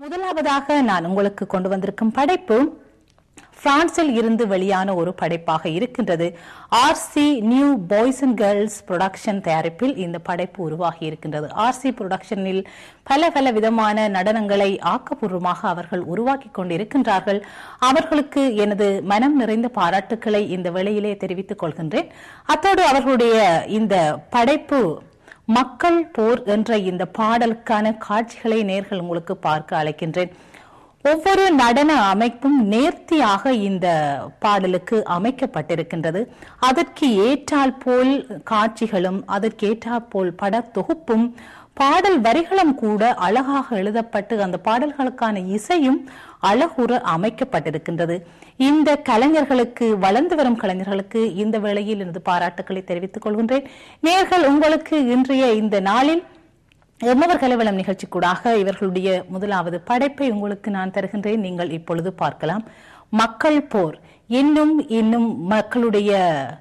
முதலாவதாக நான் உங்களுக்கு கொண்டு வந்திருக்கும் படைப்பு பிரான்சில் இருந்து வெளியான ஒரு படைப்பாக இருக்கின்றது RC new boys and girls production தயாரிப்பில் இந்த படைப்பு உருவாகி இருக்கின்றது ஆர்சி புரொடக்ஷனில் பல பல விதமான நடனங்களை ஆக்கப்பூர்வமாக அவர்கள் உருவாக்கி கொண்டிருக்கின்றார்கள் அவர்களுக்கு எனது மனம் நிறைந்த பாராட்டுக்களை இந்த வேளையிலே தெரிவித்துக் கொள்கின்றேன் அத்தோடு அவர்களுடைய இந்த படைப்பு மக்கள் போர் என்ற இந்த பாடலுக்கான காட்சிகளை நேர்கள் உங்களுக்கு பார்க்க அழைக்கின்றேன் ஒவ்வொரு நடன அமைப்பும் நேர்த்தியாக இந்த பாடலுக்கு அமைக்கப்பட்டிருக்கின்றது அதற்கு ஏற்றால் போல் காட்சிகளும் அதற்கு ஏற்றால் போல் பட தொகுப்பும் பாடல் வரிகளும் கூட அழகாக எழுதப்பட்டு அந்த பாடல்களுக்கான இசையும் அழகுற அமைக்கப்பட்டிருக்கின்றது இந்த கலைஞர்களுக்கு வளர்ந்து வரும் கலைஞர்களுக்கு இந்த வேளையில் எனது பாராட்டுக்களை தெரிவித்துக் கொள்கின்றேன் நேர்கள் உங்களுக்கு இன்றைய இந்த நாளில் எம்மவர் கலைவளம் நிகழ்ச்சி கூடாக இவர்களுடைய முதலாவது படைப்பை உங்களுக்கு நான் தருகின்றேன் நீங்கள் இப்பொழுது பார்க்கலாம் மக்கள் போர் இன்னும் இன்னும் மக்களுடைய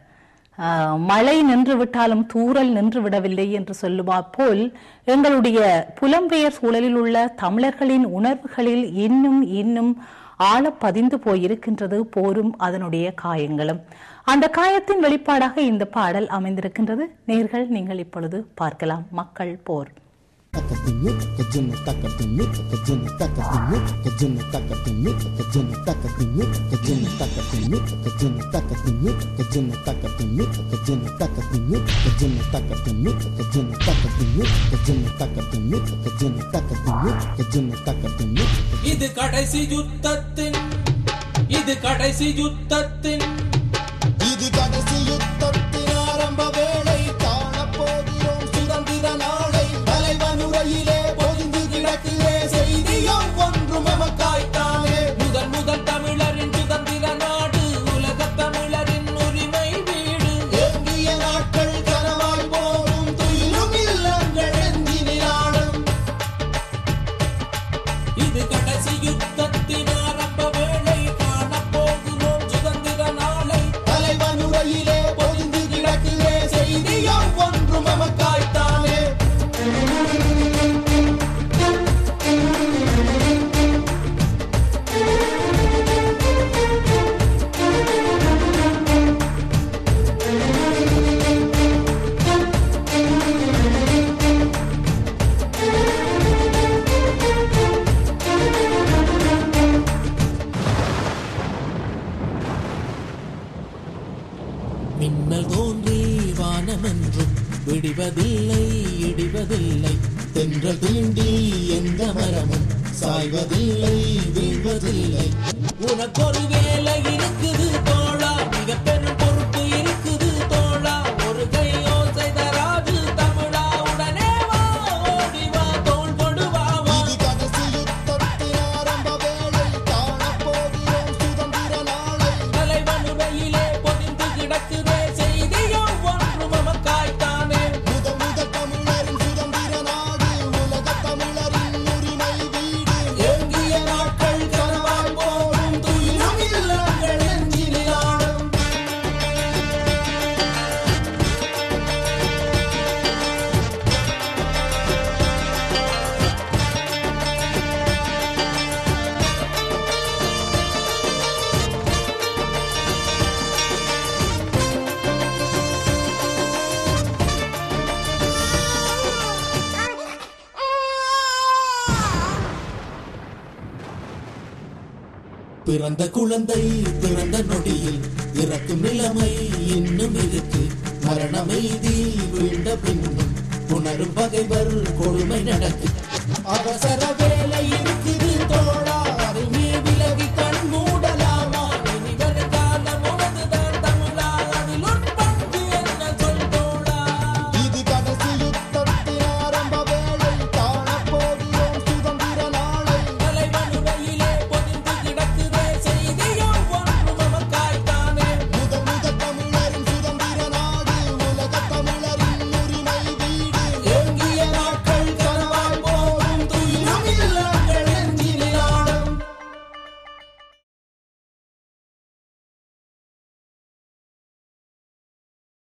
ஆஹ், மழை நின்று விட்டாலும் தூறல் நின்று விடவில்லை என்று சொல்லுவா போல் எங்களுடைய புலம்பெயர் சூழலில் உள்ள தமிழர்களின் உணர்வுகளில் இன்னும் இன்னும் ஆழ பதிந்து போயிருக்கின்றது போரும் அதனுடைய காயங்களும் அந்த காயத்தின் வெளிப்பாடாக இந்த பாடல் அமைந்திருக்கின்றது நேர்கள் நீங்கள் இப்பொழுது பார்க்கலாம் மக்கள் போர் Takadimi, kajina takadimi, kajina takadimi, kajina takadimi, kajina takadimi, kajina takadimi, kajina takadimi, kajina takadimi, kajina takadimi, kajina takadimi, kajina takadimi, kajina takadimi, kajina takadimi, kajina takadimi. இது கடைசி யுத்தத்தின் இது கடைசி யுத்தத்தின் இது கடைசி யுத்தத்தின் ஆரம்ப வேளை காணப்போகிறோம் சுதந்திர நாளை தலைவனுரையிலே பொதிந்து கிடக்கிறே செய்தியும் ஒன்றும் எமக்காய்த்தானே முதல் முதல் தமிழரின் சுதந்திர நாடு உலக தமிழரின் உரிமை வீடு ஏங்கிய நாட்கள் கனவாய் போகும் துயிலும் இல்லங்கள் எஞ்சினில் ஆடும் இது கடைசி யுத்தத்தின் ஆரம்ப வேளை காணப்போகிறோம் சுதந்திர நாளை தலைவனுரையிலே பொதிந்து கிடக்கிறே செய்தியும் ஒன்றும் எமக்காய்த்தானே மின்னல் தோன்றி வானமென்றும் விடிவதில்லை இடிவதில்லை தென்றல் தீண்டி எந்த மரமும் சாய்வதில்லை வீழ்வதில்லை உனக்கொரு வேலை இருக்குது தோழா மிக பெரும் பொறுப்பு இருக்குது தோழா ஒரு கை ஓசை தராது தமிழா உடனே வா ஓடி வா தோள் கொடுவா வா இது கடைசி யுத்தத்தின் ஆரம்ப வேளை காணப்போகிறோம் சுதந்திர நாளை தலைவனுரையிலே பொதிந்து கிடக்குதே செய்தியும் ஒன்று மமக்காய்த்தானே முதல் முதல் தமிழரின் சுதந்திர நாடு உலக தமிழரின் உரிமை வீடு ஏங்கிய நாட்கள் கனவாய் போகும் துயிலும் இல்லங்கள் நெஞ்சினில் ஆடும் பிறந்த குழந்தை பிறந்த நொடியில் இறக்கும் நிலைமை இன்னும் இருக்கு மரணமெய்தி வீழ்ந்த பின்னும் புணரும் பகைவர் கொடுமை நடக்கு அவசர